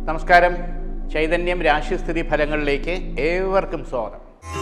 നമസ്കാരം ചൈതന്യം രാശിസ്ഥിതി ഫലങ്ങളിലേക്ക് ഏവർക്കും സ്വാഗതം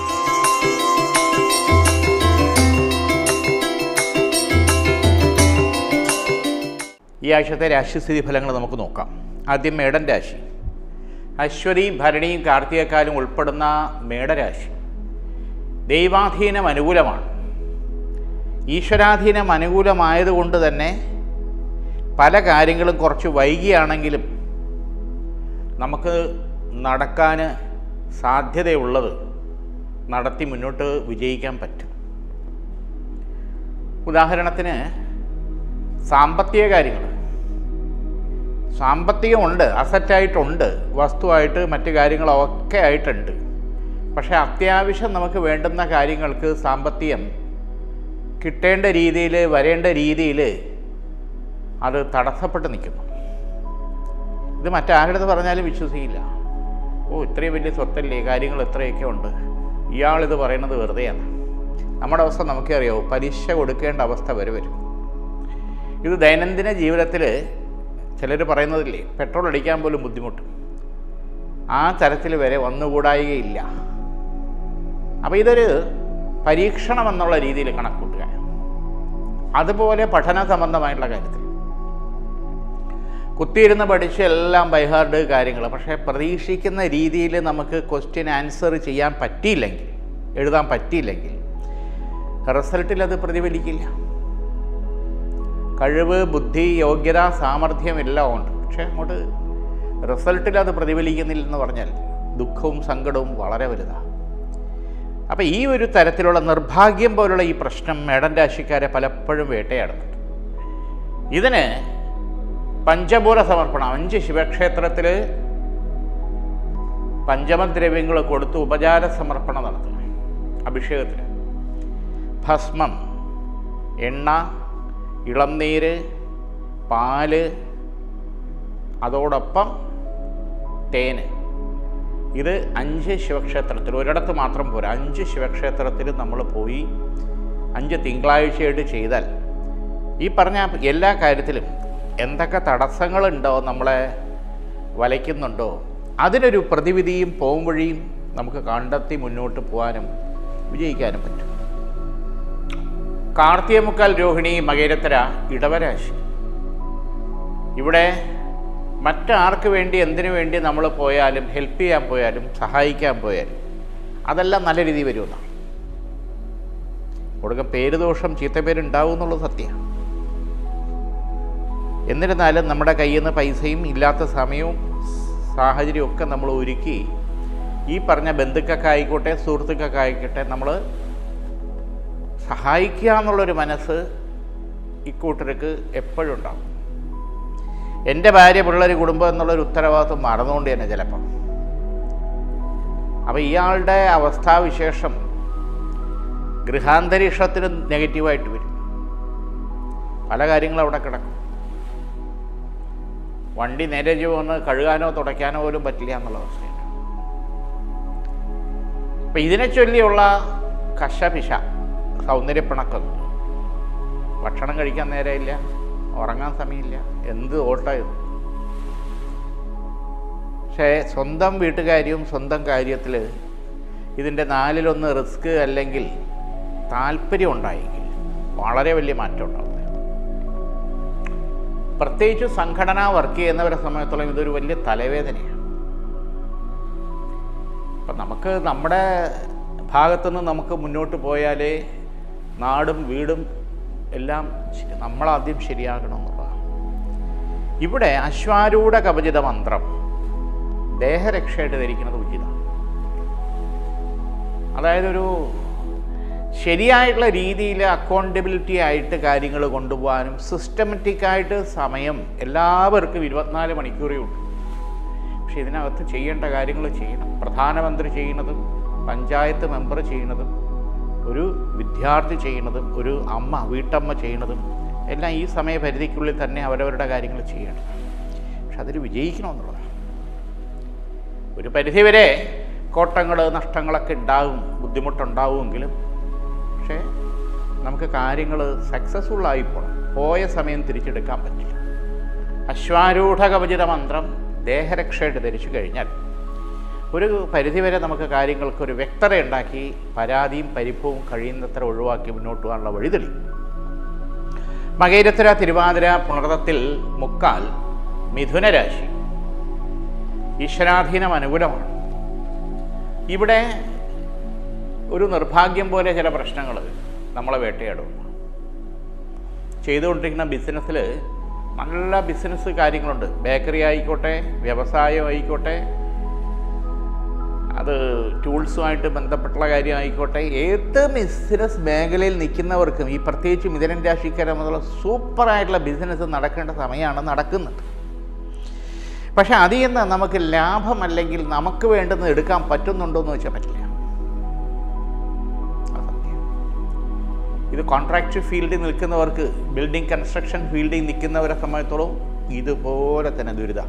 ഈ ആഴ്ചത്തെ രാശിസ്ഥിതി ഫലങ്ങൾ നമുക്ക് നോക്കാം ആദ്യം മേടൻ രാശി അശ്വതി ഭരണിയും കാർത്തികക്കാലും ഉൾപ്പെടുന്ന മേടരാശി ദൈവാധീനം അനുകൂലമാണ് ഈശ്വരാധീനം അനുകൂലമായതുകൊണ്ട് തന്നെ പല കാര്യങ്ങളും കുറച്ച് വൈകിയാണെങ്കിലും നമുക്ക് നടക്കാൻ സാധ്യതയുള്ളത് നടത്തി മുന്നോട്ട് വിജയിക്കാൻ പറ്റും ഉദാഹരണത്തിന് സാമ്പത്തിക കാര്യങ്ങൾ സാമ്പത്തികമുണ്ട് അസറ്റായിട്ടുണ്ട് വസ്തുവായിട്ട് മറ്റു കാര്യങ്ങളൊക്കെ ആയിട്ടുണ്ട് പക്ഷേ അത്യാവശ്യം നമുക്ക് വേണ്ടുന്ന കാര്യങ്ങൾക്ക് സാമ്പത്തികം കിട്ടേണ്ട രീതിയിൽ വരേണ്ട രീതിയിൽ അത് തടസ്സപ്പെട്ട് നിൽക്കുന്നു ഇത് മറ്റാരുടെ പറഞ്ഞാലും വിശ്വസിക്കില്ല ഓ ഇത്രയും വലിയ സ്വത്തല്ലേ കാര്യങ്ങൾ എത്രയൊക്കെ ഉണ്ട് ഇയാളിത് പറയുന്നത് വെറുതെയാണ് നമ്മുടെ അവസ്ഥ നമുക്കേ അറിയാവൂ പലിശ കൊടുക്കേണ്ട അവസ്ഥ വരെ വരും ഇത് ദൈനംദിന ജീവിതത്തിൽ ചിലർ പറയുന്നതില്ലേ പെട്രോൾ അടിക്കാൻ പോലും ബുദ്ധിമുട്ട് ആ തരത്തിൽ വരെ വന്നുകൂടായികയില്ല അപ്പോൾ ഇതൊരു പരീക്ഷണം എന്നുള്ള രീതിയിൽ കണക്കൂട്ടുക അതുപോലെ പഠന സംബന്ധമായിട്ടുള്ള കാര്യത്തിൽ കുത്തിയിരുന്ന് പഠിച്ച് എല്ലാം ബൈഹാർഡ് കാര്യങ്ങൾ പക്ഷേ പ്രതീക്ഷിക്കുന്ന രീതിയിൽ നമുക്ക് ക്വസ്റ്റ്യൻ ആൻസർ ചെയ്യാൻ പറ്റിയില്ലെങ്കിൽ എഴുതാൻ പറ്റിയില്ലെങ്കിൽ റിസൾട്ടിൽ അത് പ്രതിഫലിക്കില്ല കഴിവ് ബുദ്ധി യോഗ്യത സാമർഥ്യം എല്ലാം ഉണ്ട് പക്ഷേ അങ്ങോട്ട് റിസൾട്ടിൽ അത് പ്രതിഫലിക്കുന്നില്ലെന്ന് പറഞ്ഞാൽ ദുഃഖവും സങ്കടവും വളരെ വലുതാണ് അപ്പോൾ ഈ ഒരു തരത്തിലുള്ള നിർഭാഗ്യം പോലുള്ള ഈ പ്രശ്നം മേടൻ രാശിക്കാരെ പലപ്പോഴും വേട്ടയാടുന്നുണ്ട് ഇതിന് പഞ്ചഭൂത സമർപ്പണം അഞ്ച് ശിവക്ഷേത്രത്തിൽ പഞ്ചമദ്രവ്യങ്ങൾ കൊടുത്ത് ഉപചാര സമർപ്പണം നടത്തുക അഭിഷേകത്തിന് ഭസ്മം എണ്ണ ഇളംനീര് പാല് അതോടൊപ്പം തേന് ഇത് അഞ്ച് ശിവക്ഷേത്രത്തിൽ ഒരിടത്ത് മാത്രം പോരാ അഞ്ച് ശിവക്ഷേത്രത്തിൽ നമ്മൾ പോയി അഞ്ച് തിങ്കളാഴ്ചയായിട്ട് ചെയ്താൽ ഈ പറഞ്ഞ എല്ലാ കാര്യത്തിലും എന്തൊക്കെ തടസ്സങ്ങളുണ്ടോ നമ്മളെ വലയ്ക്കുന്നുണ്ടോ അതിനൊരു പ്രതിവിധിയും പോംവഴിയും നമുക്ക് കണ്ടെത്തി മുന്നോട്ട് പോകാനും വിജയിക്കാനും പറ്റും കാർത്തികമുക്കാൽ രോഹിണി മകേരത്തര ഇടവരാശി ഇവിടെ മറ്റാർക്ക് വേണ്ടി എന്തിനു വേണ്ടി നമ്മൾ പോയാലും ഹെൽപ്പ് ചെയ്യാൻ പോയാലും സഹായിക്കാൻ പോയാലും അതെല്ലാം നല്ല രീതിയിൽ വരുമെന്നാണ് കൊടുക്ക പേര് ദോഷം ചീത്തപ്പേരുണ്ടാവും എന്നുള്ളത് സത്യമാണ് എന്നിരുന്നാലും നമ്മുടെ കയ്യിൽ നിന്ന് പൈസയും ഇല്ലാത്ത സമയവും സാഹചര്യവും ഒക്കെ നമ്മൾ ഒരുക്കി ഈ പറഞ്ഞ ബന്ധുക്കൾക്ക് ആയിക്കോട്ടെ സുഹൃത്തുക്കൾക്ക് ആയിക്കോട്ടെ നമ്മൾ സഹായിക്കുക എന്നുള്ളൊരു മനസ്സ് ഇക്കൂട്ടർക്ക് എപ്പോഴും ഉണ്ടാവും എൻ്റെ ഭാര്യ പിള്ളേർ കുടുംബം എന്നുള്ളൊരു ഉത്തരവാദിത്വം മറന്നുകൊണ്ട് തന്നെ ചിലപ്പം അപ്പോൾ ഇയാളുടെ അവസ്ഥാവിശേഷം ഗൃഹാന്തരീക്ഷത്തിന് നെഗറ്റീവായിട്ട് വരും പല കാര്യങ്ങളും അവിടെ കിടക്കും വണ്ടി നേരെ വന്ന് കഴുകാനോ തുടയ്ക്കാനോ പോലും പറ്റില്ല എന്നുള്ള അവസ്ഥയാണ് അപ്പം ഇതിനെ ചൊല്ലിയുള്ള കശപിശ സൗന്ദര്യപ്പിണക്കം ഭക്ഷണം കഴിക്കാൻ നേരമില്ല ഉറങ്ങാൻ സമയമില്ല എന്ത് ഓട്ടം ഇത് പക്ഷേ സ്വന്തം വീട്ടുകാര്യവും സ്വന്തം കാര്യത്തിൽ ഇതിൻ്റെ നാലിലൊന്ന് റിസ്ക് അല്ലെങ്കിൽ താല്പര്യം ഉണ്ടായെങ്കിൽ വളരെ വലിയ മാറ്റം ഉണ്ടാവും പ്രത്യേകിച്ച് സംഘടന വർക്ക് ചെയ്യുന്നവരെ സമയത്തോളം ഇതൊരു വലിയ തലവേദനയാണ് അപ്പം നമുക്ക് നമ്മുടെ ഭാഗത്തുനിന്ന് നമുക്ക് മുന്നോട്ട് പോയാലേ നാടും വീടും എല്ലാം ശരി- നമ്മളാദ്യം ശരിയാകണമെന്നുള്ളതാണ് ഇവിടെ അശ്വാരൂഢ കവചിത മന്ത്രം ദേഹരക്ഷയായിട്ട് ധരിക്കുന്നത് ഉചിതമാണ് അതായത് ഒരു ശരിയായിട്ടുള്ള രീതിയിൽ അക്കൗണ്ടബിലിറ്റി ആയിട്ട് കാര്യങ്ങൾ കൊണ്ടുപോകാനും സിസ്റ്റമാറ്റിക്കായിട്ട് സമയം എല്ലാവർക്കും ഇരുപത്തിനാല് മണിക്കൂറേ ഉള്ളൂ പക്ഷെ ഇതിനകത്ത് ചെയ്യേണ്ട കാര്യങ്ങൾ ചെയ്യണം പ്രധാനമന്ത്രി ചെയ്യുന്നതും പഞ്ചായത്ത് മെമ്പർ ചെയ്യുന്നതും ഒരു വിദ്യാർത്ഥി ചെയ്യുന്നതും ഒരു അമ്മ വീട്ടമ്മ ചെയ്യുന്നതും എല്ലാം ഈ സമയപരിധിക്കുള്ളിൽ തന്നെ അവരവരുടെ കാര്യങ്ങൾ ചെയ്യണം പക്ഷെ അതിൽ വിജയിക്കണമെന്നുള്ളതാണ് ഒരു പരിധിവരെ കോട്ടങ്ങൾ നഷ്ടങ്ങളൊക്കെ ഉണ്ടാകും ബുദ്ധിമുട്ടുണ്ടാവുമെങ്കിലും പക്ഷേ നമുക്ക് കാര്യങ്ങൾ സക്സസ്ഫുള്ളായി പോകണം പോയ സമയം തിരിച്ചെടുക്കാൻ പറ്റില്ല അശ്വാരൂഢ കവചിത മന്ത്രം ദേഹരക്ഷയായിട്ട് ധരിച്ചു കഴിഞ്ഞാൽ ഒരു പരിധിവരെ നമുക്ക് കാര്യങ്ങൾക്ക് ഒരു വ്യക്തത ഉണ്ടാക്കി പരാതിയും പരിഭവവും കഴിയുന്നത്ര ഒഴിവാക്കി മുന്നോട്ട് പോകാനുള്ള വഴി തെളിയും മകേരത്തിര തിരുവാതിര പുണർത്തത്തിൽ മുക്കാൽ മിഥുനരാശി ഈശ്വരാധീനം അനുകൂലമാണ് ഇവിടെ ഒരു നിർഭാഗ്യം പോലെ ചില പ്രശ്നങ്ങൾ നമ്മളെ വേട്ടയാടും ചെയ്തുകൊണ്ടിരിക്കുന്ന ബിസിനസ്സിൽ നല്ല ബിസിനസ് കാര്യങ്ങളുണ്ട് ബേക്കറി ആയിക്കോട്ടെ വ്യവസായം ആയിക്കോട്ടെ അത് ടൂൾസുമായിട്ട് ബന്ധപ്പെട്ടുള്ള കാര്യം ആയിക്കോട്ടെ ഏത് ബിസിനസ് മേഖലയിൽ നിൽക്കുന്നവർക്കും ഈ പ്രത്യേകിച്ച് മിഥുനൻ രാശിക്കാരെ മുതലുള്ള സൂപ്പറായിട്ടുള്ള ബിസിനസ് നടക്കേണ്ട സമയമാണ് നടക്കുന്നത് പക്ഷെ അതിൽ നിന്ന് നമുക്ക് ലാഭം അല്ലെങ്കിൽ നമുക്ക് വേണ്ടുന്നത് എടുക്കാൻ പറ്റുന്നുണ്ടോ എന്ന് വെച്ചാൽ പറ്റില്ല അത് സത്യം. ഇത് കോൺട്രാക്ട് ഫീൽഡിൽ നിൽക്കുന്നവർക്ക് ബിൽഡിംഗ് കൺസ്ട്രക്ഷൻ ഫീൽഡിൽ നിൽക്കുന്നവരെ സംബന്ധിച്ചോളം ഇതുപോലെ തന്നെ ദുരിത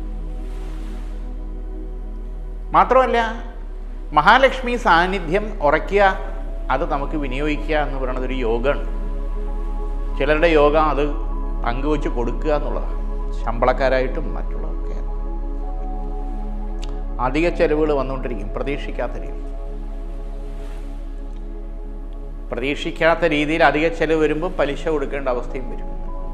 മാത്രമല്ല മഹാലക്ഷ്മി സാന്നിധ്യം ഉറയ്ക്കുക അത് നമുക്ക് വിനിയോഗിക്കുക എന്ന് പറയുന്നത് ഒരു യോഗമാണ് ചിലരുടെ യോഗ അത് പങ്കുവെച്ച് കൊടുക്കുക എന്നുള്ളതാണ് ശമ്പളക്കാരായിട്ടും മറ്റുള്ളതൊക്കെ അധിക ചെലവുകൾ വന്നുകൊണ്ടിരിക്കും പ്രതീക്ഷിക്കാത്ത രീതി പ്രതീക്ഷിക്കാത്ത രീതിയിൽ അധിക ചെലവ് വരുമ്പോൾ പലിശ കൊടുക്കേണ്ട അവസ്ഥയും വരും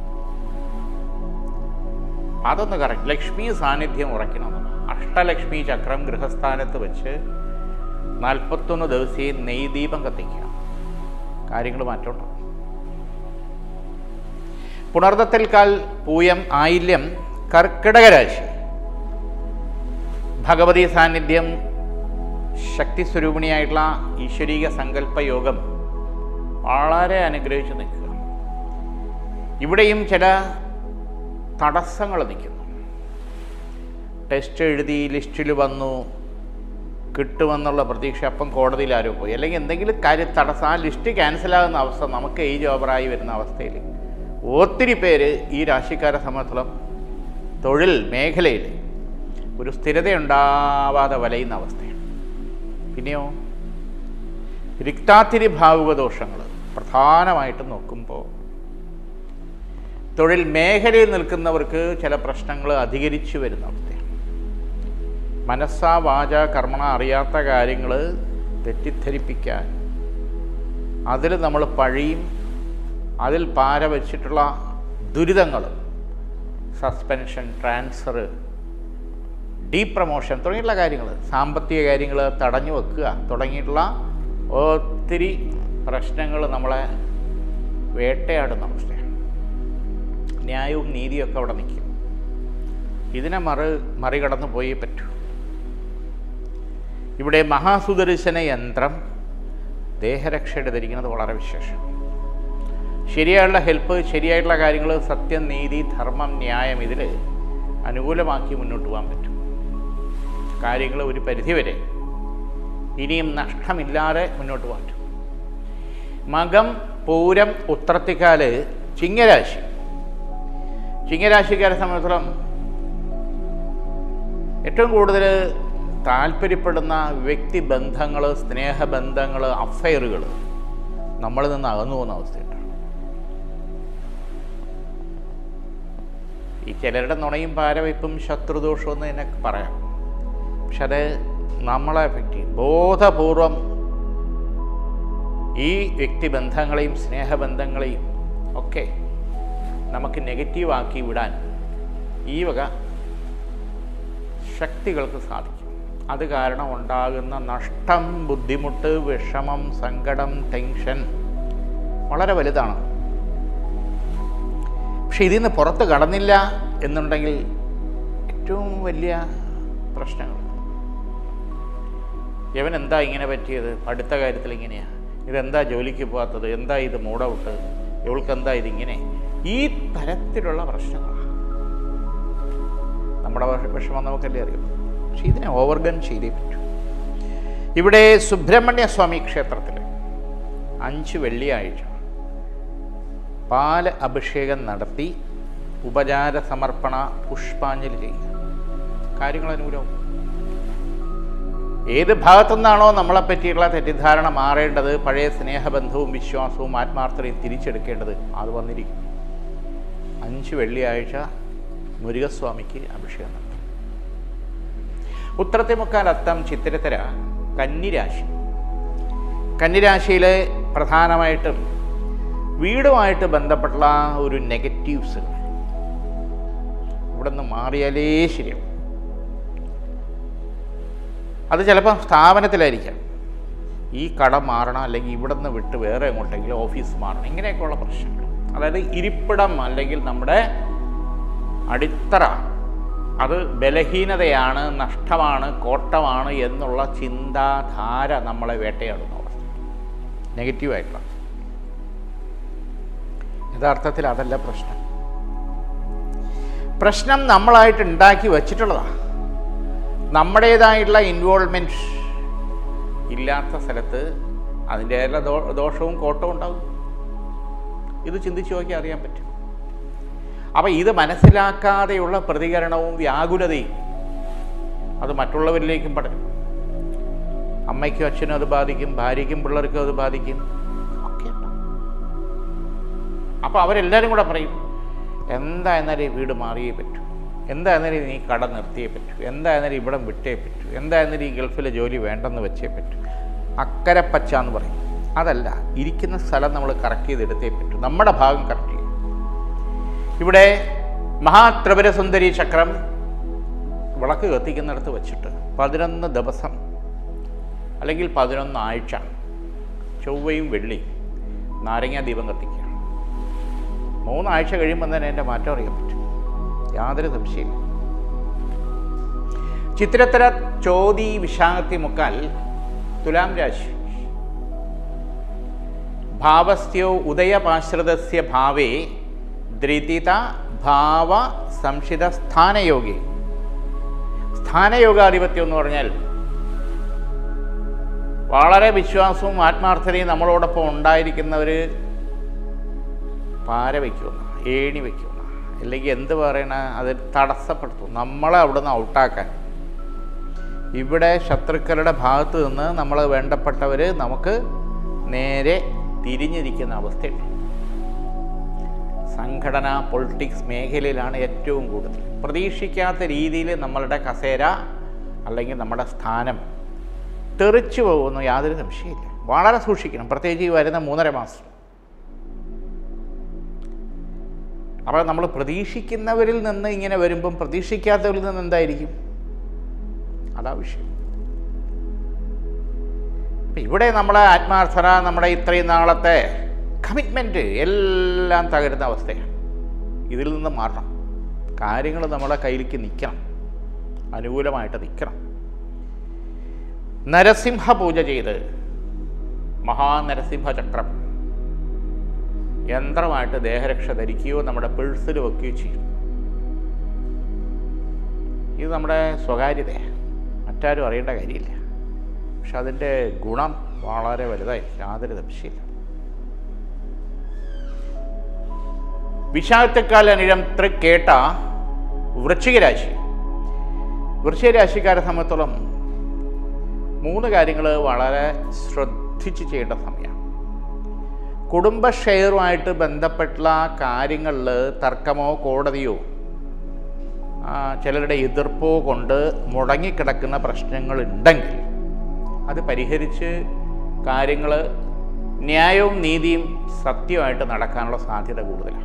അതൊന്ന് കറക്റ്റ് ലക്ഷ്മി സാന്നിധ്യം ഉറയ്ക്കണമെന്ന് അഷ്ടലക്ഷ്മി ചക്രം ഗൃഹസ്ഥാനത്ത് വെച്ച് നാൽപ്പത്തൊന്ന് ദിവസം നെയ്ദീപം കത്തിക്കുക കാര്യങ്ങൾ മാറ്റമുണ്ടാവും പുണർദത്തിൽ കാൽ പൂയം ആയില്യം കർക്കിടക രാശി ഭഗവതി സാന്നിധ്യം ശക്തി സ്വരൂപിണിയായിട്ടുള്ള ഈശ്വരീക സങ്കല്പ യോഗം വളരെ അനുഗ്രഹിച്ച് നിൽക്കുക ഇവിടെയും ചില തടസ്സങ്ങൾ നിൽക്കുന്നു ടെസ്റ്റ് എഴുതി ലിസ്റ്റിൽ വന്നു കിട്ടുമെന്നുള്ള പ്രതീക്ഷ അപ്പം കോടതിയിൽ ആരോ പോയി അല്ലെങ്കിൽ എന്തെങ്കിലും കാര്യം തടസ്സം ആ ലിസ്റ്റ് ക്യാൻസലാകുന്ന അവസ്ഥ നമുക്ക് ഏജ് ഓവറായി വരുന്ന അവസ്ഥയിൽ ഒത്തിരി പേര് ഈ രാശിക്കാരെ സംബന്ധിച്ചിടത്തോളം തൊഴിൽ മേഖലയിൽ ഒരു സ്ഥിരതയുണ്ടാവാതെ വലയുന്ന അവസ്ഥയാണ് പിന്നെയോ രിക്താത്തിരി ഭാവുക ദോഷങ്ങൾ പ്രധാനമായിട്ടും നോക്കുമ്പോൾ തൊഴിൽ മേഖലയിൽ നിൽക്കുന്നവർക്ക് ചില പ്രശ്നങ്ങൾ അധികരിച്ചു വരുന്ന അവസ്ഥയാണ് മനസ്സാ വാച കർമ്മണ അറിയാത്ത കാര്യങ്ങൾ തെറ്റിദ്ധരിപ്പിക്കാൻ അതിൽ നമ്മൾ പഴിയും അതിൽ പാര വച്ചിട്ടുള്ള ദുരിതങ്ങൾ സസ്പെൻഷൻ ട്രാൻസ്ഫർ ഡീപ്രമോഷൻ തുടങ്ങിയിട്ടുള്ള കാര്യങ്ങൾ സാമ്പത്തിക കാര്യങ്ങൾ തടഞ്ഞു വെക്കുക തുടങ്ങിയിട്ടുള്ള ഒത്തിരി പ്രശ്നങ്ങൾ നമ്മളെ വേട്ടയാടുന്ന അവസ്ഥയാണ് ന്യായവും നീതിയും ഒക്കെ അവിടെ നിൽക്കും ഇതിനെ മറി മറികടന്നു പോയേ പറ്റൂ ഇവിടെ മഹാസുദർശന യന്ത്രം ദേഹരക്ഷയുടെ ധരിക്കുന്നത് വളരെ വിശേഷം ശരിയായുള്ള ഹെൽപ്പ് ശരിയായിട്ടുള്ള കാര്യങ്ങൾ സത്യം നീതി ധർമ്മം ന്യായം ഇതിൽ അനുകൂലമാക്കി മുന്നോട്ട് പോകാൻ പറ്റും കാര്യങ്ങൾ ഒരു പരിധിവരെ ഇനിയും നഷ്ടമില്ലാതെ മുന്നോട്ട് പോകാൻ പറ്റും മകം പൂരം ഉത്രത്തിക്കാല് ചിങ്ങരാശി ചിങ്ങരാശിക്കാരെ സംബന്ധിച്ചിടത്തോളം ഏറ്റവും കൂടുതൽ താല്പര്യപ്പെടുന്ന വ്യക്തിബന്ധങ്ങൾ സ്നേഹബന്ധങ്ങൾ അഫയറുകൾ നമ്മളിൽ നിന്ന് അകന്നു പോകുന്ന അവസ്ഥയുണ്ട് ഈ ചിലരുടെ നുണയും പാരവയ്പും ശത്രുദോഷവും എന്ന് തന്നെ പറയാം പക്ഷെ അത് നമ്മളെ എഫക്റ്റ് ചെയ്യും ബോധപൂർവം ഈ വ്യക്തിബന്ധങ്ങളെയും സ്നേഹബന്ധങ്ങളെയും ഒക്കെ നമുക്ക് നെഗറ്റീവാക്കി വിടാൻ ഈ വക ശക്തികൾക്ക് സാധിക്കും അത് കാരണം ഉണ്ടാകുന്ന നഷ്ടം ബുദ്ധിമുട്ട് വിഷമം സങ്കടം ടെൻഷൻ വളരെ വലുതാണ് പക്ഷെ ഇതിൽ നിന്ന് പുറത്ത് കടന്നില്ല എന്നുണ്ടെങ്കിൽ ഏറ്റവും വലിയ പ്രശ്നങ്ങൾ ഇവൻ എന്താ ഇങ്ങനെ പറ്റിയത് അടുത്ത കാര്യത്തിൽ ഇങ്ങനെയാ ഇതെന്താ ജോലിക്ക് പോകാത്തത് എന്താ ഇത് മൂടൗട്ട് ഇവൾക്ക് എന്താ ഇതിങ്ങനെ ഈ തരത്തിലുള്ള പ്രശ്നങ്ങളാണ് നമ്മുടെ വിഷ- വിഷമം നമുക്കല്ലേ അറിയാം പക്ഷെ ഇതിനെ ഓവർകം ചെയ്തേ പറ്റൂ ഇവിടെ സുബ്രഹ്മണ്യ സ്വാമി ക്ഷേത്രത്തിൽ അഞ്ച് വെള്ളിയാഴ്ച പാല് അഭിഷേകം നടത്തി ഉപചാര സമർപ്പണ പുഷ്പാഞ്ജലി ചെയ്യുക കാര്യങ്ങൾ അനുകൂലവും ഏത് ഭാഗത്തുനിന്നാണോ നമ്മളെ പറ്റിയുള്ള തെറ്റിദ്ധാരണ മാറേണ്ടത് പഴയ സ്നേഹബന്ധവും വിശ്വാസവും ആത്മാർത്ഥതയും തിരിച്ചെടുക്കേണ്ടത് അത് വന്നിരിക്കും അഞ്ച് വെള്ളിയാഴ്ച മുരുകസ്വാമിക്ക് അഭിഷേകം നടത്തും ഉത്രത്തിമുക്കാൽ അത്തം ചിത്തിരത്തര കന്നിരാശി കന്നിരാശിയിലെ പ്രധാനമായിട്ടും വീടുമായിട്ട് ബന്ധപ്പെട്ടുള്ള ഒരു നെഗറ്റീവ്സ് ഇവിടെ നിന്ന് മാറിയാലേ ശരിയാവും അത് ചിലപ്പോൾ സ്ഥാപനത്തിലായിരിക്കാം ഈ കട മാറണം അല്ലെങ്കിൽ ഇവിടെ നിന്ന് വിട്ട് വേറെ എങ്ങോട്ടെങ്കിലും ഓഫീസ് മാറണം ഇങ്ങനെയൊക്കെയുള്ള പ്രശ്നങ്ങൾ അതായത് ഇരിപ്പിടം അല്ലെങ്കിൽ നമ്മുടെ അടിത്തറ അത് ബലഹീനതയാണ് നഷ്ടമാണ് കോട്ടമാണ് എന്നുള്ള ചിന്താധാര നമ്മളെ വേട്ടയാടുന്ന അവസ്ഥ നെഗറ്റീവായിട്ടുള്ള യഥാർത്ഥത്തിൽ അതല്ല പ്രശ്നം പ്രശ്നം നമ്മളായിട്ട് ഉണ്ടാക്കി വച്ചിട്ടുള്ളതാണ് നമ്മുടേതായിട്ടുള്ള ഇൻവോൾവ്മെൻറ്റ് ഇല്ലാത്ത സ്ഥലത്ത് അതിൻ്റെ എല്ലാ ദോ ദോഷവും കോട്ടവും ഉണ്ടാകും ഇത് ചിന്തിച്ച് നോക്കി അറിയാൻ പറ്റും അപ്പം ഇത് മനസ്സിലാക്കാതെയുള്ള പ്രതികരണവും വ്യാകുലതയും അത് മറ്റുള്ളവരിലേക്കും പടരും അമ്മയ്ക്കും അച്ഛനും അത് ബാധിക്കും ഭാര്യയ്ക്കും പിള്ളേർക്കും അത് ബാധിക്കും ഒക്കെ ഉണ്ടാവും അപ്പോൾ അവരെല്ലാവരും കൂടെ പറയും എന്താ എന്നാലും ഈ വീട് മാറിയേ പറ്റൂ എന്താ എന്നാലും നീ കട നിർത്തിയേ പറ്റൂ എന്താ എന്നാലും ഇവിടം വിട്ടേ പറ്റൂ എന്താ എന്നാലും ഈ ഗൾഫിലെ ജോലി വേണ്ടെന്ന് വെച്ചേ പറ്റൂ അക്കരെ പച്ച എന്ന് പറയും അതല്ല ഇരിക്കുന്ന സ്ഥലം നമ്മൾ കറക്റ്റ് ചെയ്തെടുത്തേ പറ്റൂ നമ്മുടെ ഭാഗം കറക്റ്റ് ചെയ്യും ഇവിടെ മഹാത്രിപുര സുന്ദരി ചക്രം വിളക്ക് കത്തിക്കുന്നിടത്ത് വെച്ചിട്ട് പതിനൊന്ന് ദിവസം അല്ലെങ്കിൽ പതിനൊന്ന് ആഴ്ച ചൊവ്വയും വെള്ളിയും നാരങ്ങാ ദീപം കത്തിക്കുക മൂന്നാഴ്ച കഴിയുമ്പോൾ തന്നെ എൻ്റെ മാറ്റം അറിയാൻ പറ്റും യാതൊരു സംശയമില്ല ചിത്രത്തര ചോതി വിശാഖത്തി മുക്കാൽ തുലാം രാശി ഭാവസ്യോ ഉദയപാശ്രിതസ്യ ഭാവേ ദ്രിതിത ഭാവ സംശിത സ്ഥാനയോഗി സ്ഥാനയോഗാധിപത്യം എന്ന് പറഞ്ഞാൽ വളരെ വിശ്വാസവും ആത്മാർത്ഥതയും നമ്മളോടൊപ്പം ഉണ്ടായിരിക്കുന്നവർ പാര വയ്ക്കുന്ന ഏണി വയ്ക്കുന്ന അല്ലെങ്കിൽ എന്ത് പറയണ അത് തടസ്സപ്പെടുത്തും നമ്മളെ അവിടുന്ന് ഔട്ടാക്കാൻ ഇവിടെ ശത്രുക്കളുടെ ഭാഗത്ത് നിന്ന് നമ്മൾ വേണ്ടപ്പെട്ടവർ നമുക്ക് നേരെ തിരിഞ്ഞിരിക്കുന്ന അവസ്ഥയുണ്ട് സംഘടന പൊളിറ്റിക്സ് മേഖലയിലാണ് ഏറ്റവും കൂടുതൽ പ്രതീക്ഷിക്കാത്ത രീതിയിൽ നമ്മളുടെ കസേര അല്ലെങ്കിൽ നമ്മുടെ സ്ഥാനം തെറിച്ചു പോകുന്നു യാതൊരു സംശയമില്ല വളരെ സൂക്ഷിക്കണം പ്രത്യേകിച്ച് ഈ വരുന്ന മൂന്നര മാസം അപ്പോൾ നമ്മൾ പ്രതീക്ഷിക്കുന്നവരിൽ നിന്ന് ഇങ്ങനെ വരുമ്പം പ്രതീക്ഷിക്കാത്തവരിൽ നിന്ന് എന്തായിരിക്കും അതാ വിഷയം അപ്പം ഇവിടെ നമ്മളെ ആത്മാർത്ഥത നമ്മുടെ ഇത്രയും നാളത്തെ കമ്മിറ്റ്മെൻറ്റ് എല്ലാം തകരുന്ന അവസ്ഥയാണ് ഇതിൽ നിന്ന് മാറണം കാര്യങ്ങൾ നമ്മളെ കയ്യിലേക്ക് നിൽക്കണം അനുകൂലമായിട്ട് നിൽക്കണം നരസിംഹ പൂജ ചെയ്ത് മഹാനരസിംഹ ചക്രം യന്ത്രമായിട്ട് ദേഹരക്ഷ ധരിക്കുകയോ നമ്മുടെ പേഴ്സിൽ വെക്കുകയോ ചെയ്യും ഇത് നമ്മുടെ സ്വകാര്യതയാണ് മറ്റാരും അറിയേണ്ട കാര്യമില്ല പക്ഷെ അതിൻ്റെ ഗുണം വളരെ വലുതായി യാതൊരു സംശയമില്ല വിശാഖത്തെക്കാൽ അനിഴം തൃക്കേട്ട വൃശ്ചികരാശി വൃശ്ചികരാശിക്കാരെ സംബന്ധിച്ചോളം മൂന്ന് കാര്യങ്ങൾ വളരെ ശ്രദ്ധിച്ച് ചെയ്യേണ്ട സമയമാണ് കുടുംബ ഷെയറുമായിട്ട് ബന്ധപ്പെട്ടുള്ള കാര്യങ്ങളിൽ തർക്കമോ കോടതിയോ ആ, ചിലരുടെ എതിർപ്പോ കൊണ്ട് മുടങ്ങിക്കിടക്കുന്ന പ്രശ്നങ്ങളുണ്ടെങ്കിൽ അത് പരിഹരിച്ച് കാര്യങ്ങൾ ന്യായവും നീതിയും സത്യമായിട്ട് നടക്കാനുള്ള സാധ്യത കൂടുതലാണ്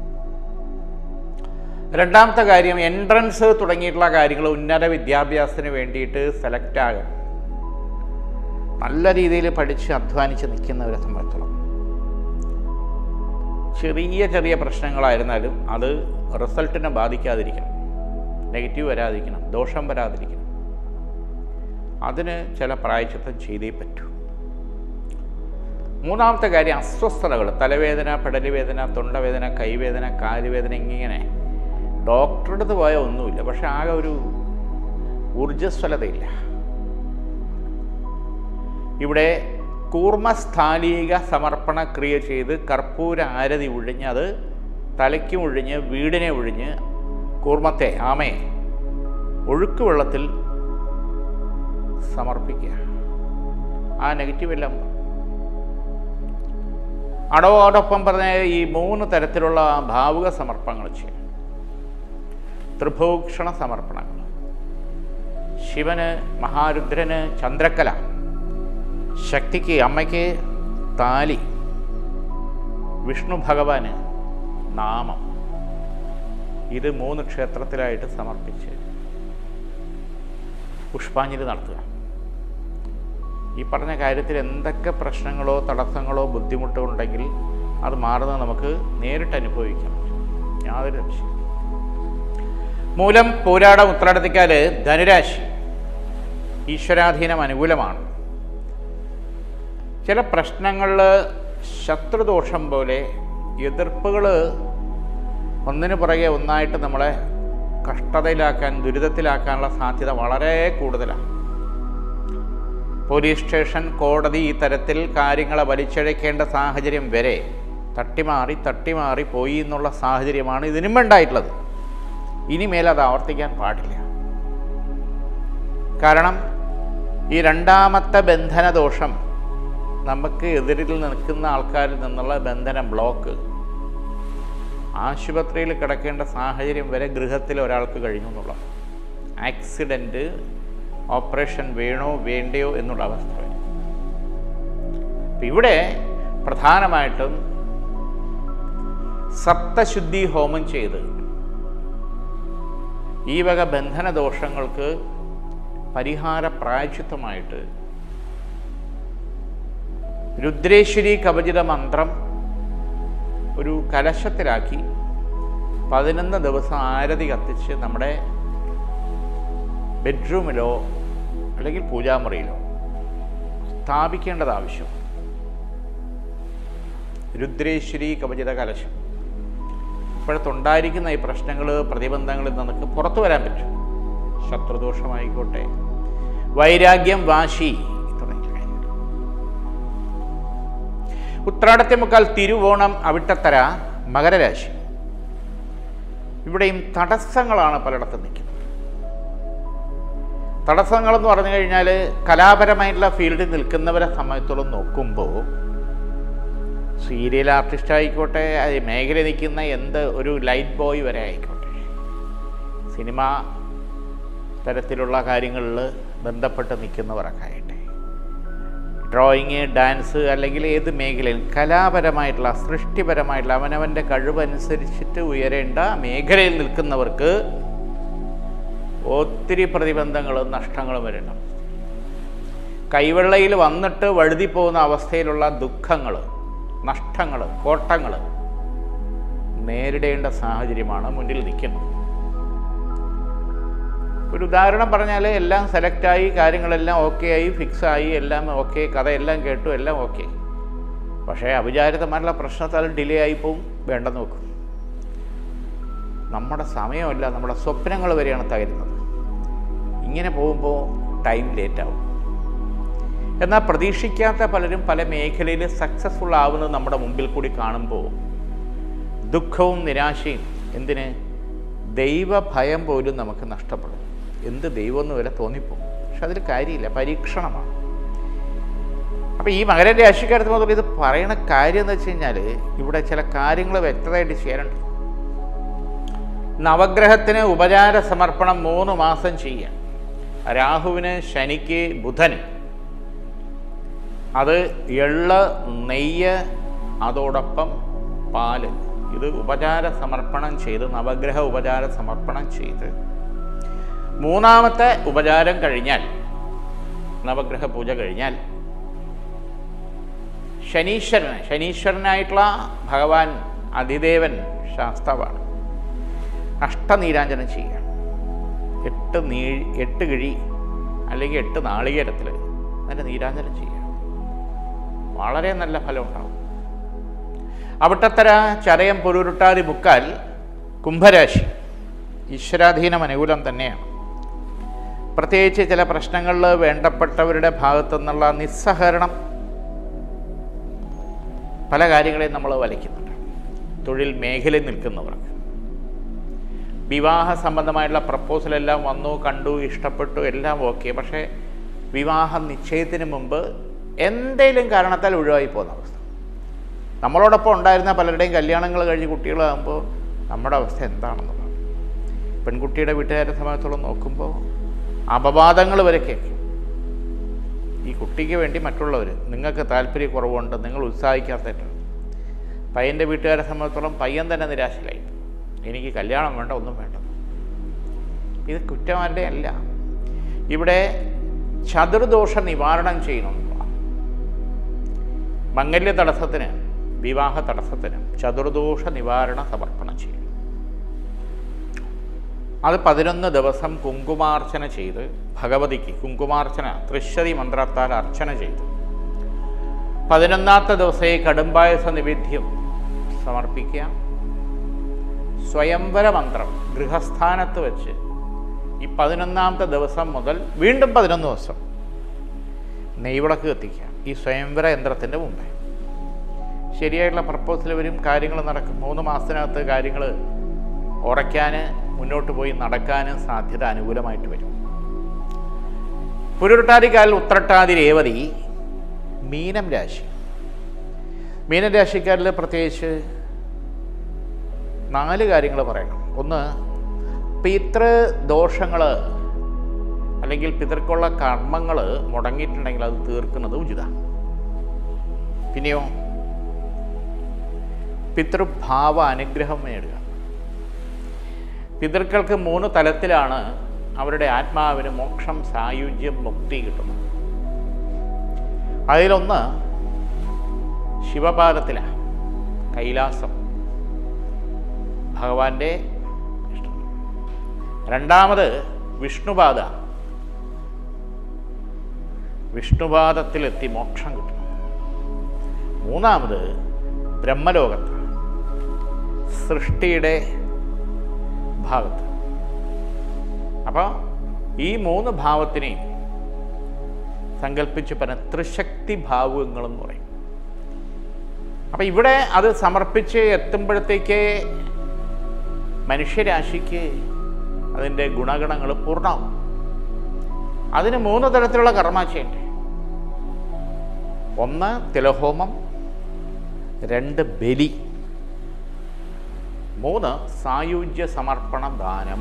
രണ്ടാമത്തെ കാര്യം എൻട്രൻസ് തുടങ്ങിയിട്ടുള്ള കാര്യങ്ങൾ ഉന്നത വിദ്യാഭ്യാസത്തിന് വേണ്ടിയിട്ട് സെലക്ട് ആകാൻ നല്ല രീതിയിൽ പഠിച്ച് അധ്വാനിച്ച് നിൽക്കുന്നവരെ സംബന്ധിച്ചോളം ചെറിയ ചെറിയ പ്രശ്നങ്ങളായിരുന്നാലും അത് റിസൾട്ടിനെ ബാധിക്കാതിരിക്കണം നെഗറ്റീവ് വരാതിരിക്കണം ദോഷം വരാതിരിക്കണം അതിന് ചില പ്രായച്ചിത്തം ചെയ്തേ പറ്റൂ മൂന്നാമത്തെ കാര്യം അസ്വസ്ഥതകൾ തലവേദന പെടലുവേദന തൊണ്ടവേദന കൈവേദന കാലുവേദന ഇങ്ങനെ ഡോക്ടറുടെ അടുത്ത് പോയാൽ ഒന്നുമില്ല പക്ഷെ ആകെ ഒരു ഊർജ്ജസ്വലതയില്ല ഇവിടെ കൂർമ്മസ്ഥാലീക സമർപ്പണ ക്രിയ ചെയ്ത് കർപ്പൂര ആരതി ഒഴിഞ്ഞ് അത് തലയ്ക്കും ഒഴിഞ്ഞ് വീടിനെ ഒഴിഞ്ഞ് കൂർമ്മത്തെ ആമയെ ഒഴുക്ക് വെള്ളത്തിൽ സമർപ്പിക്കുക ആ നെഗറ്റീവ് എല്ലാം അടവോടൊപ്പം പറഞ്ഞ ഈ മൂന്ന് തരത്തിലുള്ള ഭാവുക സമർപ്പണങ്ങൾ ചെയ്യും ത്രിഭൂക്ഷണ സമർപ്പണങ്ങൾ ശിവന് മഹാരുദ്രന് ചന്ദ്രക്കല ശക്തിക്ക് അമ്മയ്ക്ക് താലി വിഷ്ണു ഭഗവാന് നാമം ഇത് മൂന്ന് ക്ഷേത്രത്തിലായിട്ട് സമർപ്പിച്ച് പുഷ്പാഞ്ജലി നടത്തുക ഈ പറഞ്ഞ കാര്യത്തിൽ എന്തൊക്കെ പ്രശ്നങ്ങളോ തടസ്സങ്ങളോ ബുദ്ധിമുട്ടോ ഉണ്ടെങ്കിൽ അത് മാറുന്നത് നമുക്ക് നേരിട്ട് അനുഭവിക്കാം യാതൊരു സംശയം മൂലം പൂരാടം ഉത്രാടത്തിക്കാല് ധനുരാശി ഈശ്വരാധീനം അനുകൂലമാണ് ചില പ്രശ്നങ്ങളിൽ ശത്രുദോഷം പോലെ എതിർപ്പുകൾ ഒന്നിനു പുറകെ ഒന്നായിട്ട് നമ്മളെ കഷ്ടതയിലാക്കാൻ ദുരിതത്തിലാക്കാനുള്ള സാധ്യത വളരെ കൂടുതലാണ് പോലീസ് സ്റ്റേഷൻ കോടതി ഈ തരത്തിൽ കാര്യങ്ങളെ വലിച്ചഴക്കേണ്ട സാഹചര്യം വരെ തട്ടിമാറി തട്ടിമാറി പോയി എന്നുള്ള സാഹചര്യമാണ് ഇതിനും ഉണ്ടായിട്ടുള്ളത് ഇനിമേൽ അത് ആവർത്തിക്കാൻ പാടില്ല കാരണം ഈ രണ്ടാമത്തെ ബന്ധനദോഷം നമുക്ക് എതിരിൽ നിൽക്കുന്ന ആൾക്കാരിൽ നിന്നുള്ള ബന്ധന ബ്ലോക്ക് ആശുപത്രിയിൽ കിടക്കേണ്ട സാഹചര്യം വരെ ഗൃഹത്തിൽ ഒരാൾക്ക് കഴിഞ്ഞു എന്നുള്ളത് ആക്സിഡൻറ്റ് ഓപ്പറേഷൻ വേണോ വേണ്ടയോ എന്നുള്ള അവസ്ഥ വരും അപ്പം ഇവിടെ പ്രധാനമായിട്ടും സപ്തശുദ്ധി ഹോമം ചെയ്ത് ഈ വക ബന്ധന ദോഷങ്ങൾക്ക് പരിഹാര പ്രായച്ചിത്തമായിട്ട് രുദ്രേശ്വരി കവചിത മന്ത്രം ഒരു കലശത്തിലാക്കി പതിനൊന്ന് ദിവസം ആരതി കത്തിച്ച് നമ്മുടെ ബെഡ്റൂമിലോ അല്ലെങ്കിൽ പൂജാമുറിയിലോ സ്ഥാപിക്കേണ്ടത് ആവശ്യം രുദ്രേശ്വരി കവചിത കലശം ഇപ്പോഴത്തുണ്ടായിരിക്കുന്ന ഈ പ്രശ്നങ്ങൾ പ്രതിബന്ധങ്ങളിൽ നമുക്ക് പുറത്തു വരാൻ പറ്റും ശത്രുദോഷമായിക്കോട്ടെ വൈരാഗ്യം വാശി തുടങ്ങിയ കാര്യങ്ങൾ ഉത്രാടത്തെ മുക്കാൽ തിരുവോണം അവിട്ടത്തര മകരരാശി ഇവിടെയും തടസ്സങ്ങളാണ് പലയിടത്തും നിൽക്കുന്നത് തടസ്സങ്ങളെന്ന് പറഞ്ഞു കഴിഞ്ഞാൽ കലാപരമായിട്ടുള്ള ഫീൽഡിൽ നിൽക്കുന്നവരെ സംബന്ധിച്ചോളം നോക്കുമ്പോൾ സീരിയൽ ആർട്ടിസ്റ്റ് ആയിക്കോട്ടെ അത് മേഖല നിൽക്കുന്ന എന്ത് ഒരു ലൈറ്റ് ബോയ് വരെ ആയിക്കോട്ടെ സിനിമ തരത്തിലുള്ള കാര്യങ്ങളിൽ ബന്ധപ്പെട്ട് നിൽക്കുന്നവരൊക്കെ ആയിട്ടെ ഡ്രോയിങ് ഡാൻസ് അല്ലെങ്കിൽ ഏത് മേഖലയിൽ കലാപരമായിട്ടുള്ള സൃഷ്ടിപരമായിട്ടുള്ള അവനവൻ്റെ കഴിവനുസരിച്ചിട്ട് ഉയരേണ്ട മേഖലയിൽ നിൽക്കുന്നവർക്ക് ഒത്തിരി പ്രതിബന്ധങ്ങളും നഷ്ടങ്ങളും വരണം കൈവെള്ളയിൽ വന്നിട്ട് വഴുതി പോകുന്ന അവസ്ഥയിലുള്ള ദുഃഖങ്ങൾ നഷ്ടങ്ങൾ കോട്ടങ്ങൾ നേരിടേണ്ട സാഹചര്യമാണ് മുന്നിൽ നിൽക്കുന്നത് ഒരു ഉദാഹരണം പറഞ്ഞാൽ എല്ലാം സെലക്റ്റായി കാര്യങ്ങളെല്ലാം ഓക്കെ ആയി ഫിക്സ് ആയി എല്ലാം ഓക്കെ കഥയെല്ലാം കേട്ടു എല്ലാം ഓക്കെ പക്ഷേ അവിചാരിതമായിട്ടുള്ള പ്രശ്നത്താൽ ഡിലേ ആയി പോവും വേണ്ടെന്ന് വെക്കും നമ്മുടെ സമയമല്ല നമ്മുടെ സ്വപ്നങ്ങൾ വരെയാണ് തകരുന്നത് ഇങ്ങനെ പോകുമ്പോൾ ടൈം ലേറ്റ് ആവും എന്നാൽ പ്രതീക്ഷിക്കാത്ത പലരും പല മേഖലയിൽ സക്സസ്ഫുൾ ആവുന്നത് നമ്മുടെ മുമ്പിൽ കൂടി കാണുമ്പോൾ ദുഃഖവും നിരാശയും എന്തിന് ദൈവഭയം പോലും നമുക്ക് നഷ്ടപ്പെടും എന്ത് ദൈവമെന്ന് വരെ തോന്നിപ്പോകും പക്ഷെ അതിൽ കാര്യമില്ല പരീക്ഷണമാണ് അപ്പോൾ ഈ മകര രാശിക്കാരത്ത് മുതൽ ഇത് പറയണ കാര്യം എന്ന് വെച്ച് കഴിഞ്ഞാൽ ഇവിടെ ചില കാര്യങ്ങൾ വ്യക്തതയായിട്ട് ചേരണ്ട് നവഗ്രഹത്തിന് ഉപചാര സമർപ്പണം മൂന്ന് മാസം ചെയ്യാം രാഹുവിന് ശനിക്ക് ബുധന് അത് എള്ള് നെയ്യ് അതോടൊപ്പം പാല് ഇത് ഉപചാര സമർപ്പണം ചെയ്ത് നവഗ്രഹ ഉപചാര സമർപ്പണം ചെയ്ത് മൂന്നാമത്തെ ഉപചാരം കഴിഞ്ഞാൽ നവഗ്രഹ പൂജ കഴിഞ്ഞാൽ ശനീശ്വരന് ശനീശ്വരനായിട്ടുള്ള ഭഗവാൻ അതിദേവൻ ശാസ്താവാണ് അഷ്ടനീരാഞ്ജനം ചെയ്യുക എട്ട് നീ എട്ട് കിഴി അല്ലെങ്കിൽ എട്ട് നാളികേരത്തിൽ അതിൻ്റെ നീരാഞ്ജനം ചെയ്യുക വളരെ നല്ല ഫലം ഉണ്ടാവും അവിട്ടത്തര ചരയം പൊരുരുട്ടാതി മുക്കാൽ കുംഭരാശി ഈശ്വരാധീനം അനുകൂലം തന്നെയാണ് പ്രത്യേകിച്ച് ചില പ്രശ്നങ്ങളിൽ വേണ്ടപ്പെട്ടവരുടെ ഭാഗത്തു നിന്നുള്ള നിസ്സഹകരണം പല കാര്യങ്ങളെയും നമ്മൾ വലയ്ക്കുന്നുണ്ട് തൊഴിൽ മേഖലയിൽ നിൽക്കുന്നവർക്ക് വിവാഹ സംബന്ധമായിട്ടുള്ള പ്രപ്പോസലെല്ലാം വന്നു കണ്ടു ഇഷ്ടപ്പെട്ടു എല്ലാം ഓക്കെ പക്ഷേ വിവാഹ നിശ്ചയത്തിന് മുമ്പ് എന്തെങ്കിലും കാരണത്താൽ ഒഴിവായി പോകുന്ന അവസ്ഥ നമ്മളോടൊപ്പം ഉണ്ടായിരുന്ന പലരുടെയും കല്യാണങ്ങൾ കഴിഞ്ഞ് കുട്ടികളാകുമ്പോൾ നമ്മുടെ അവസ്ഥ എന്താണെന്നുള്ളത് പെൺകുട്ടിയുടെ വീട്ടുകാരെ സംബന്ധിച്ചോളം നോക്കുമ്പോൾ അപവാദങ്ങൾ വരെ കേൾക്കും ഈ കുട്ടിക്ക് വേണ്ടി മറ്റുള്ളവർ നിങ്ങൾക്ക് താല്പര്യക്കുറവുണ്ട് നിങ്ങൾ ഉത്സാഹിക്കാത്തിട്ട് പയ്യൻ്റെ വീട്ടുകാരെ സംബന്ധിച്ചോളം പയ്യൻ തന്നെ നിരാശയിലായി എനിക്ക് കല്യാണം വേണ്ട ഒന്നും വേണ്ട ഇത് കുറ്റമാരുടെ അല്ല ഇവിടെ ചതുർദോഷ നിവാരണം ചെയ്യണമെന്നുള്ളതാണ് മംഗല്യ തടസ്സത്തിന് വിവാഹ തടസ്സത്തിന് ചതുർദോഷ നിവാരണ സമർപ്പണം ചെയ്യും അത് പതിനൊന്ന് ദിവസം കുങ്കുമാർച്ചന ചെയ്ത് ഭഗവതിക്ക് കുങ്കുമാർച്ചന തൃശ്ശതി മന്ത്രത്താൽ അർച്ചന ചെയ്തു പതിനൊന്നാമത്തെ ദിവസേ കടുംപായസ നിവേദ്യം സമർപ്പിക്കുക സ്വയംവര മന്ത്രം ഗൃഹസ്ഥാനത്ത് വെച്ച് ഈ പതിനൊന്നാമത്തെ ദിവസം മുതൽ വീണ്ടും പതിനൊന്ന് ദിവസം നെയ്വിളക്ക് കത്തിക്കുക ഈ സ്വയംവര യന്ത്രത്തിൻ്റെ മുമ്പേ ശരിയായിട്ടുള്ള പ്രപ്പോസൽ വരും കാര്യങ്ങൾ നടക്കും മൂന്ന് മാസത്തിനകത്ത് കാര്യങ്ങൾ ഉറയ്ക്കാൻ മുന്നോട്ട് പോയി നടക്കാൻ സാധ്യത അനുകൂലമായിട്ട് വരും പുരുട്ടാതിക്കാലിൽ ഉത്രട്ടാതി രേവതി മീനം രാശി മീനം രാശിക്കാരിൽ പ്രത്യേകിച്ച് നാല് കാര്യങ്ങൾ പറയണം ഒന്ന് പിതൃദോഷങ്ങൾ അല്ലെങ്കിൽ പിതൃക്കുള്ള കർമ്മങ്ങൾ മുടങ്ങിയിട്ടുണ്ടെങ്കിൽ അത് തീർക്കുന്നത് ഉചിതമാണ് പിന്നെയോ പിതൃഭാവ അനുഗ്രഹം നേടുക പിതൃക്കൾക്ക് മൂന്ന് തലത്തിലാണ് അവരുടെ ആത്മാവിന് മോക്ഷം സായുജ്യം മുക്തി കിട്ടുന്നത് അതിലൊന്ന് ശിവപാദത്തിലാണ് കൈലാസം ഭഗവാന്റെ ഇഷ്ടം രണ്ടാമത് വിഷ്ണുപാദ വിഷ്ണുപാദത്തിലെത്തി മോക്ഷം കിട്ടും മൂന്നാമത് ബ്രഹ്മലോകത്ത് സൃഷ്ടിയുടെ ഭാഗത്ത് അപ്പോൾ ഈ മൂന്ന് ഭാവത്തിനെയും സങ്കല്പിച്ച് പറഞ്ഞ ത്രിശക്തി ഭാവങ്ങളെന്ന് പറയും അപ്പം ഇവിടെ അത് സമർപ്പിച്ച് എത്തുമ്പോഴത്തേക്ക് മനുഷ്യരാശിക്ക് അതിൻ്റെ ഗുണഗണങ്ങൾ പൂർണ്ണമാവും അതിന് മൂന്ന് തരത്തിലുള്ള കർമ്മ ചെയ്യണ്ടേ ഒന്ന് തിലഹോമം രണ്ട് ബലി മൂന്ന് സായുജ്യ സമർപ്പണ ദാനം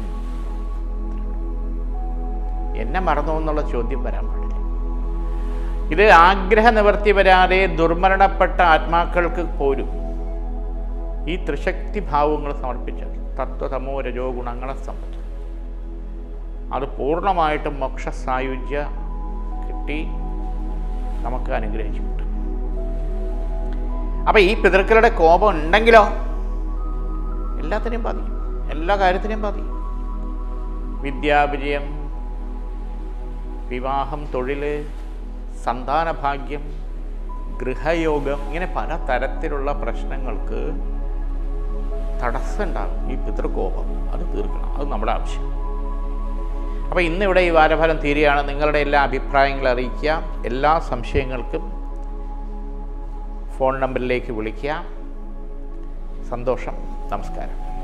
എന്നെ മറന്നു എന്നുള്ള ചോദ്യം വരാൻ പാടില്ല ഇത് ആഗ്രഹ നിവർത്തി വരാതെ ദുർമരണപ്പെട്ട ആത്മാക്കൾക്ക് പോലും ഈ ത്രിശക്തി ഭാവങ്ങൾ സമർപ്പിച്ചാൽ തത്വതമോ രജോ ഗുണങ്ങളെ സംബന്ധിച്ച് അത് പൂർണ്ണമായിട്ടും മോക്ഷ സായുജ്യ കിട്ടി നമുക്ക് അനുഗ്രഹിച്ചു കിട്ടും അപ്പം ഈ പിതൃക്കളുടെ കോപം ഉണ്ടെങ്കിലോ എല്ലാത്തിനെയും ബാധിക്കും എല്ലാ കാര്യത്തിനെയും ബാധിക്കും വിദ്യാവിജയം വിവാഹം തൊഴിൽ സന്താനഭാഗ്യം ഗൃഹയോഗം ഇങ്ങനെ പല തരത്തിലുള്ള പ്രശ്നങ്ങൾക്ക് തടസ്സമുണ്ടാകും ഈ പിതൃകോപം അത് തീർക്കണം അത് നമ്മുടെ ആവശ്യം അപ്പോൾ ഇന്നിവിടെ ഈ വാരഫലം തീരുകയാണ് നിങ്ങളുടെ എല്ലാ അഭിപ്രായങ്ങളും അറിയിക്കുക എല്ലാ സംശയങ്ങൾക്കും ഫോൺ നമ്പറിലേക്ക് വിളിക്കുക സന്തോഷം നമസ്കാരം